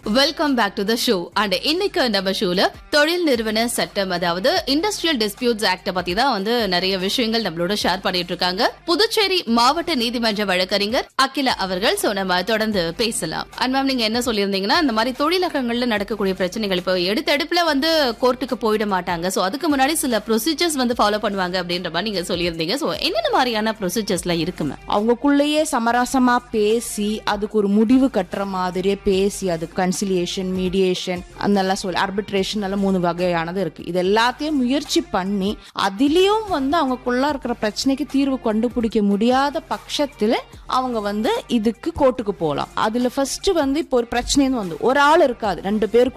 welcome back to the show and இன்னைக்கு நம்ம ஷோல தொழில் நிறுவன சட்டம் அதாவது இண்டஸ்ட்ரியல் டிஸ்பியூட்ஸ் ஆக்ட பத்தி தான் வந்து நிறைய விஷயங்கள் நம்மளோட ஷேர் பண்ணிட்டு இருக்காங்க புதுச்சேரி மாவட்ட நீதிமன்ற வழக்கறிஞர் அகிலா அவர்கள் சோ நம்ம தொடர்ந்து பேசலாம் அண்ட் மேம் நீங்க என்ன சொல்லியிருந்தீங்கன்னா இந்த மாதிரி தொழிலகங்கள்ல நடக்கக்கூடிய பிரச்சனைகள் இப்போ எடுத்தடுப்புல வந்து கோர்ட்டுக்கு போயிட மாட்டாங்க சோ அதுக்கு முன்னாடி சில ப்ரொசீஜர்ஸ் வந்து ஃபாலோ பண்ணுவாங்க அப்படின்ற மாதிரி நீங்க சொல்லியிருந்தீங்க சோ என்னென்ன மாதிரியான ப்ரொசீஜர்ஸ்லாம் இருக்கு மேம் அவங்கக்குள்ளேயே சமரசமா பேசி அதுக்கு ஒரு முடிவு கட்டுற மாதிரியே பேசி அது கன்சிலியேஷன் மீடியேஷன் அதெல்லாம் சொல்லி ஆர்பிட்ரேஷன் எல்லாம் மூணு வகையானது இருக்கு இது எல்லாத்தையும் முயற்சி பண்ணி அதுலயும் வந்து அவங்கக்குள்ள இருக்கிற பிரச்சனைக்கு தீர்வு கண்டுபிடிக்க முடியாத பட்சத்துல அவங்க வந்து இதுக்கு கோர்ட்டுக்கு போகலாம் அதுல ஃபர்ஸ்ட் வந்து இப்போ ஒரு பிரச்சனைன்னு வந்து ஒரு ஆள் இருக்காது ரெண்டு பேர்